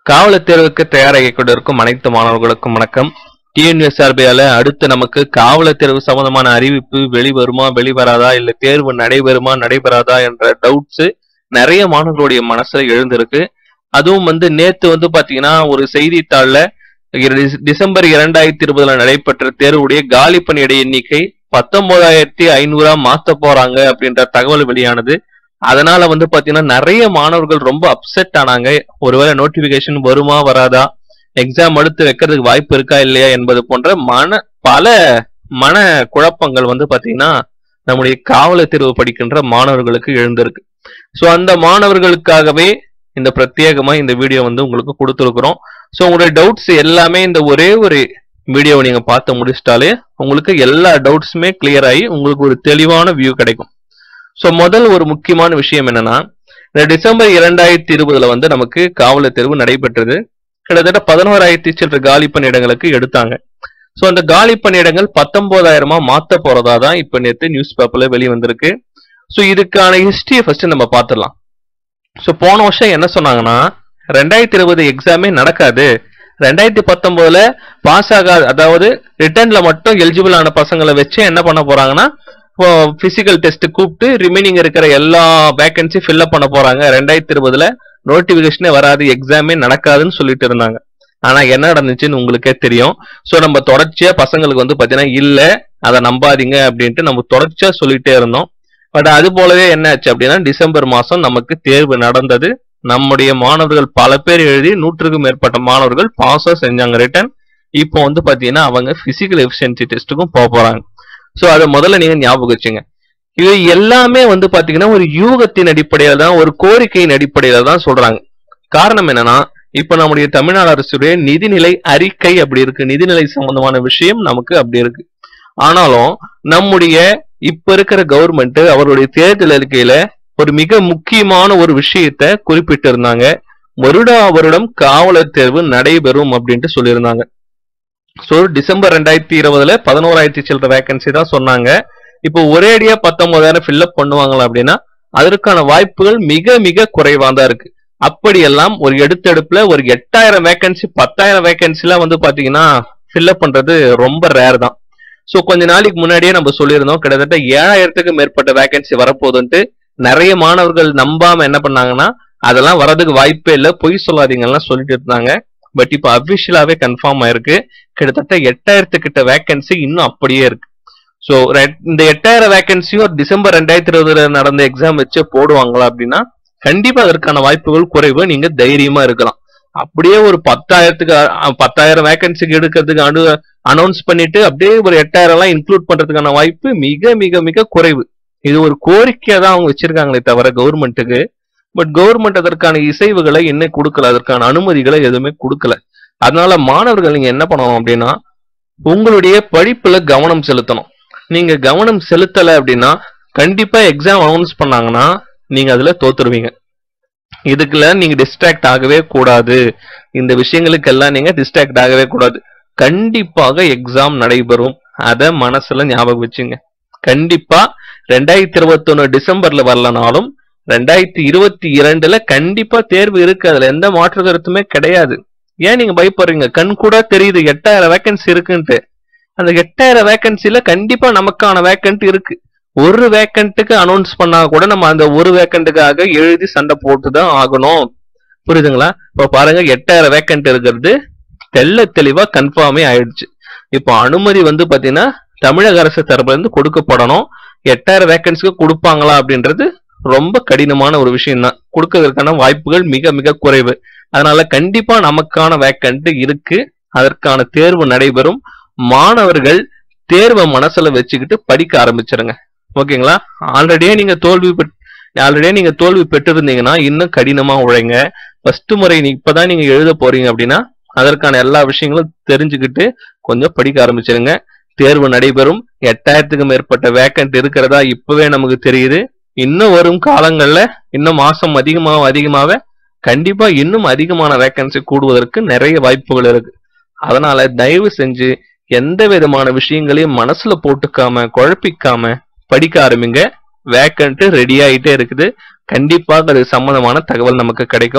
காவலர் தேர்வுக்கு தயாராகி கொண்டிருக்கும் அனைத்து மாணவர்களுக்கும் வணக்கம் டிஎன்எஸ்ஆர்பியால அடுத்து நமக்கு காவலர் தேர்வு சம்பந்தமான அறிவிப்பு வெளிவருமா வெளிவராதா இல்ல தேர்வு நடைபெறுமா நடைபெறாதா என்ற டவுட்ஸ் நிறைய மாணவர்களுடைய மனசுல எழுந்திருக்கு அதுவும் வந்து நேத்து வந்து பாத்தீங்கன்னா ஒரு செய்தித்தாள்ல இரு- டிசம்பர் இரண்டாயிரத்தி இருபதுல நடைபெற்ற தேர்வுடைய காலி பணியிட எண்ணிக்கை பத்தொன்பதாயிரத்தி ஐநூறா மாத்த போறாங்க அப்படின்ற தகவல் வெளியானது அதனால வந்து பாத்தீங்கன்னா நிறைய மாணவர்கள் ரொம்ப அப்செட் ஆனாங்க ஒருவேளை நோட்டிபிகேஷன் வருமா வராதா எக்ஸாம் அடுத்து வைக்கிறதுக்கு வாய்ப்பு இருக்கா இல்லையா என்பது போன்ற மன பல மன குழப்பங்கள் வந்து பாத்தீங்கன்னா நம்முடைய காவலர் தேர்வு படிக்கின்ற மாணவர்களுக்கு எழுந்திருக்கு சோ அந்த மாணவர்களுக்காகவே இந்த பிரத்யேகமா இந்த வீடியோ வந்து உங்களுக்கு கொடுத்துருக்குறோம் சோ உங்களுடைய டவுட்ஸ் எல்லாமே இந்த ஒரே ஒரு வீடியோவை நீங்க பார்த்து முடிச்சிட்டாலே உங்களுக்கு எல்லா டவுட்ஸுமே கிளியர் ஆகி உங்களுக்கு ஒரு தெளிவான வியூ கிடைக்கும் சோ முதல் ஒரு முக்கியமான விஷயம் என்னன்னா இந்த டிசம்பர் இரண்டாயிரத்தி இருபதுல வந்து நமக்கு காவலர் தேர்வு நடைபெற்றது கிட்டத்தட்ட பதினோராயிரத்தி சில்லற காலி பணியிடங்களுக்கு எடுத்தாங்க சோ அந்த காலி பணியிடங்கள் பத்தொன்பதாயிரமா மாத்த போறதா தான் இப்ப நேத்து நியூஸ் பேப்பர்ல வெளிவந்திருக்கு சோ இதுக்கான ஹிஸ்டரியை ஃபர்ஸ்ட் நம்ம பார்த்துடலாம் சோ போன வருஷம் என்ன சொன்னாங்கன்னா ரெண்டாயிரத்தி இருபது எக்ஸாமே நடக்காது ரெண்டாயிரத்தி பத்தொன்பதுல பாஸ் ஆகாது அதாவது ரிட்டர்ன்ல மட்டும் எலிஜிபிள் ஆன பசங்களை வச்சு என்ன பண்ண போறாங்கன்னா பிசிக்கல் டெஸ்ட் கூப்பிட்டு ரிமைனிங் இருக்கிற எல்லா வேகன்சி ஃபில்அப் பண்ண போறாங்க ரெண்டாயிரத்தி இருபதுல நோட்டிபிகேஷனே வராது எக்ஸாமே நடக்காதுன்னு சொல்லிட்டு இருந்தாங்க ஆனா என்ன நடந்துச்சுன்னு உங்களுக்கே தெரியும் சோ நம்ம தொடர்ச்சியா பசங்களுக்கு வந்து பாத்தீங்கன்னா இல்ல அதை நம்பாதீங்க அப்படின்ட்டு நம்ம தொடர்ச்சியா சொல்லிட்டே இருந்தோம் பட் அது போலவே என்ன ஆச்சு அப்படின்னா டிசம்பர் மாசம் நமக்கு தேர்வு நடந்தது நம்முடைய மாணவர்கள் பல பேர் எழுதி நூற்றுக்கும் மேற்பட்ட மாணவர்கள் பாஸும் செஞ்சாங்க ரிட்டன் இப்போ வந்து பாத்தீங்கன்னா அவங்க பிசிக்கல் எஃபிஷியன்சி டெஸ்ட்டுக்கும் போக போறாங்க சோ அதை முதல்ல நீங்க ஞாபகம் வச்சுங்க இது எல்லாமே வந்து பாத்தீங்கன்னா ஒரு யூகத்தின் அடிப்படையில தான் ஒரு கோரிக்கையின் அடிப்படையில தான் சொல்றாங்க காரணம் என்னன்னா இப்ப நம்முடைய தமிழ்நாடு அரசுடைய நிதிநிலை அறிக்கை அப்படி இருக்கு நிதிநிலை சம்பந்தமான விஷயம் நமக்கு அப்படி இருக்கு ஆனாலும் நம்முடைய இப்ப இருக்கிற கவர்மெண்ட் அவருடைய தேர்தல் அறிக்கையில ஒரு மிக முக்கியமான ஒரு விஷயத்த குறிப்பிட்டிருந்தாங்க வருடா வருடம் காவலர் தேர்வு நடைபெறும் அப்படின்ட்டு சொல்லியிருந்தாங்க சோ டிசம்பர் ரெண்டாயிரத்தி இருபதுல பதினோராயிரத்தி சில்லற வேகன்சி தான் சொன்னாங்க இப்போ ஒரேடியா பத்தொன்பதாயிரம் ஃபில்அப் பண்ணுவாங்களா அப்படின்னா அதற்கான வாய்ப்புகள் மிக மிக குறைவா தான் இருக்கு அப்படியெல்லாம் ஒரு எடுத்தெடுப்புல ஒரு எட்டாயிரம் வேகன்சி பத்தாயிரம் வேகன்சிலாம் வந்து பாத்தீங்கன்னா ஃபில்அப் பண்றது ரொம்ப ரேர் தான் சோ கொஞ்ச நாளைக்கு முன்னாடியே நம்ம சொல்லியிருந்தோம் கிட்டத்தட்ட ஏழாயிரத்துக்கு மேற்பட்ட வேகன்சி வரப்போகுதுன்ட்டு நிறைய மாணவர்கள் நம்பாம என்ன பண்ணாங்கன்னா அதெல்லாம் வரதுக்கு வாய்ப்பே இல்லை பொய் சொல்லாதீங்கலாம் சொல்லிட்டு இருந்தாங்க பட் இப்போ அபிஷியலாவே கன்ஃபார்ம் ஆயிருக்கு கிட்டத்தட்ட எட்டாயிரத்து கிட்ட வேகன்சி இன்னும் அப்படியே இருக்கு சோ இந்த எட்டாயிரம் வேகன்சியும் டிசம்பர் ரெண்டாயிரத்தி இருபதுல நடந்த எக்ஸாம் வச்சு போடுவாங்களா அப்படின்னா கண்டிப்பா அதற்கான வாய்ப்புகள் குறைவு நீங்க தைரியமா இருக்கலாம் அப்படியே ஒரு பத்தாயிரத்துக்கு அ- பத்தாயிரம் வேகன்சிக்கு எடுக்கிறதுக்கு அனு அனௌன்ஸ் பண்ணிட்டு அப்படியே ஒரு எட்டாயிரம் எல்லாம் இன்க்ளூட் பண்றதுக்கான வாய்ப்பு மிக மிக மிக குறைவு இது ஒரு கோரிக்கையா தான் அவங்க வச்சிருக்காங்களே தவிர கவர்மெண்ட்டுக்கு பட் கவர்மெண்ட் அதற்கான இசைவுகளை இன்னும் கொடுக்கல அதற்கான அனுமதிகளை எதுவுமே கொடுக்கல அதனால மாணவர்கள் நீங்க என்ன பண்ணணும் அப்படின்னா உங்களுடைய படிப்புல கவனம் செலுத்தணும் நீங்க கவனம் செலுத்தல அப்படின்னா கண்டிப்பா எக்ஸாம் அனௌன்ஸ் பண்ணாங்கன்னா நீங்க அதுல தோத்துருவீங்க இதுக்குள்ள நீங்க டிஸ்ட்ராக்ட் ஆகவே கூடாது இந்த விஷயங்களுக்கெல்லாம் நீங்க டிஸ்ட்ராக்ட் ஆகவே கூடாது கண்டிப்பாக எக்ஸாம் நடைபெறும் அத மனசுல ஞாபகம் வச்சுங்க கண்டிப்பா ரெண்டாயிரத்தி இருபத்தொன்னு டிசம்பர்ல வரலனாலும் ரெண்டாயிரத்தி இருபத்தி இரண்டுல கண்டிப்பா தேர்வு இருக்கு அதுல எந்த மாற்று கருத்துமே கிடையாது ஏன் நீங்க பயப்படுறீங்க கண் கூட தெரியுது எட்டாயிரம் வேகன்சி இருக்குன்ட்டு அந்த எட்டாயிரம் வேகன்சில கண்டிப்பா நமக்கான வேக்கன்ட் இருக்கு ஒரு வேக்கண்ட்டுக்கு அனௌன்ஸ் பண்ணா கூட நம்ம அந்த ஒரு வேக்கண்ட்டுக்காக எழுதி சண்டை போட்டுதான் ஆகணும் புரியுதுங்களா இப்ப பாருங்க எட்டாயிரம் வேக்கண்ட் இருக்கிறது தெள்ள தெளிவா கன்ஃபார்மே ஆயிடுச்சு இப்போ அனுமதி வந்து பாத்தீங்கன்னா தமிழக அரசு தரப்புல இருந்து கொடுக்கப்படணும் எட்டாயிரம் வேக்கன்சிக்கு கொடுப்பாங்களா அப்படின்றது ரொம்ப கடினமான ஒரு விஷயம் தான் கொடுக்கறதுக்கான வாய்ப்புகள் மிக மிக குறைவு அதனால கண்டிப்பா நமக்கான வேக்கண்ட் இருக்கு அதற்கான தேர்வு நடைபெறும் மாணவர்கள் தேர்வை மனசுல வச்சுக்கிட்டு படிக்க ஆரம்பிச்சிருங்க ஓகேங்களா ஆல்ரெடியே நீங்க தோல்வி ஆல்ரெடியே நீங்க தோல்வி பெற்றிருந்தீங்கன்னா இன்னும் கடினமா உழைங்க ஃபர்ஸ்ட் முறை நீ இப்பதான் நீங்க எழுத போறீங்க அப்படின்னா அதற்கான எல்லா விஷயங்களும் தெரிஞ்சுக்கிட்டு கொஞ்சம் படிக்க ஆரம்பிச்சிருங்க தேர்வு நடைபெறும் எட்டாயிரத்துக்கு மேற்பட்ட வேக்கண்ட் இருக்கிறதா இப்பவே நமக்கு தெரியுது இன்னும் வரும் காலங்கள்ல இன்னும் மாசம் அதிகமாக அதிகமாக கண்டிப்பா இன்னும் அதிகமான வேக்கன்சி கூடுவதற்கு நிறைய வாய்ப்புகள் இருக்கு அதனால தயவு செஞ்சு எந்த விதமான விஷயங்களையும் மனசுல போட்டுக்காம குழப்பிக்காம படிக்க ஆரம்பிங்க வேக்கண்ட் ரெடி ஆயிட்டே இருக்குது கண்டிப்பாக அது சம்பந்தமான தகவல் நமக்கு கிடைக்கும்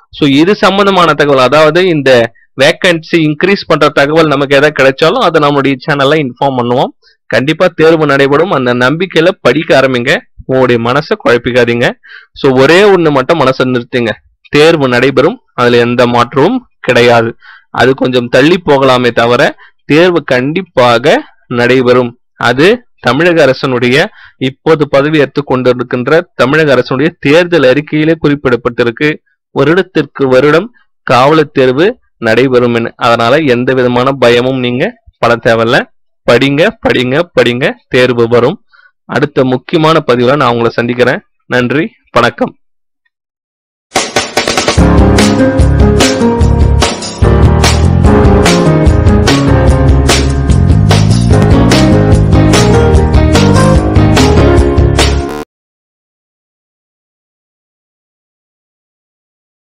ஸோ இது சம்பந்தமான தகவல் அதாவது இந்த வேக்கன்சி இன்க்ரீஸ் பண்ற தகவல் நமக்கு எதாவது கிடைச்சாலும் அதை நம்மளுடைய சேனல்ல இன்ஃபார்ம் பண்ணுவோம் கண்டிப்பா தேர்வு நடைபெறும் அந்த நம்பிக்கையில படிக்க ஆரம்பிங்க உங்களுடைய மனசை குழப்பிக்காதீங்க ஸோ ஒரே ஒண்ணு மட்டும் மனசை நிறுத்துங்க தேர்வு நடைபெறும் அதுல எந்த மாற்றமும் கிடையாது அது கொஞ்சம் தள்ளி போகலாமே தவிர தேர்வு கண்டிப்பாக நடைபெறும் அது தமிழக அரசனுடைய இப்போது பதவியேற்று கொண்டிருக்கின்ற தமிழக அரசனுடைய தேர்தல் அறிக்கையிலே குறிப்பிடப்பட்டிருக்கு வருடத்திற்கு வருடம் காவலர் தேர்வு நடைபெறும் என. அதனால எந்த விதமான பயமும் நீங்க பட தேவையில்ல படிங்க படிங்க படிங்க தேர்வு வரும் அடுத்த முக்கியமான பதிவுல நான் உங்களை சந்திக்கிறேன் நன்றி வணக்கம்